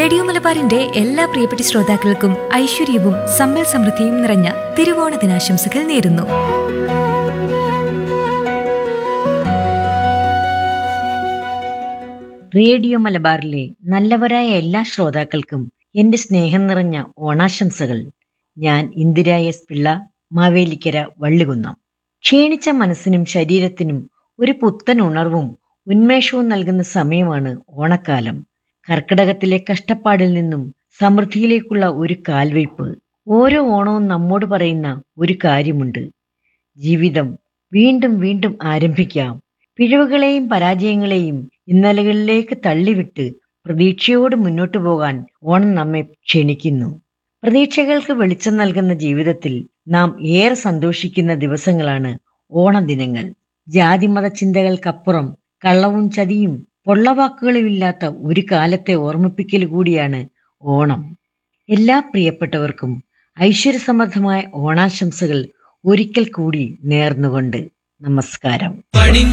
radio മലബാറിന്റെ എല്ലാ പ്രിയപ്പെട്ട ശ്രോതാക്കൾക്കും ഐശ്വര്യവും സമ്പൽ സമൃദ്ധിയും നിറഞ്ഞ തിരുവോണ ദിനാശംസകൾ നേരുന്നു റേഡിയോ മലബാറിലെ നല്ലവരായ എല്ലാ ശ്രോതാക്കൾക്കും എന്റെ സ്നേഹം നിറഞ്ഞ ഓണാശംസകൾ ഞാൻ ഇന്ദിര എസ് പിള്ള മാവേലിക്കര വള്ളികുന്നം ക്ഷീണിച്ച മനസ്സിനും ശരീരത്തിനും ഒരു പുത്തൻ ഉണർവും ഉന്മേഷവും നൽകുന്ന സമയമാണ് ഓണക്കാലം കർക്കിടകത്തിലെ കഷ്ടപ്പാടിൽ നിന്നും സമൃദ്ധിയിലേക്കുള്ള ഒരു കാൽവയ്പ് ഓരോ ഓണവും നമ്മോട് പറയുന്ന ഒരു കാര്യമുണ്ട് ജീവിതം വീണ്ടും വീണ്ടും ആരംഭിക്കാം പിഴവുകളെയും പരാജയങ്ങളെയും ഇന്നലകളിലേക്ക് തള്ളിവിട്ട് പ്രതീക്ഷയോട് മുന്നോട്ടു പോകാൻ ഓണം നമ്മെ ക്ഷണിക്കുന്നു പ്രതീക്ഷകൾക്ക് വെളിച്ചം നൽകുന്ന ജീവിതത്തിൽ നാം ഏറെ സന്തോഷിക്കുന്ന ദിവസങ്ങളാണ് ഓണദിനങ്ങൾ ജാതിമത ചിന്തകൾക്കപ്പുറം കള്ളവും ചതിയും പൊള്ളവാക്കുകളുമില്ലാത്ത ഒരു കാലത്തെ ഓർമ്മിപ്പിക്കൽ കൂടിയാണ് ഓണം എല്ലാ പ്രിയപ്പെട്ടവർക്കും ഐശ്വര്യസമൃദ്ധമായ ഓണാശംസകൾ ഒരിക്കൽ കൂടി നേർന്നുകൊണ്ട് നമസ്കാരം പണി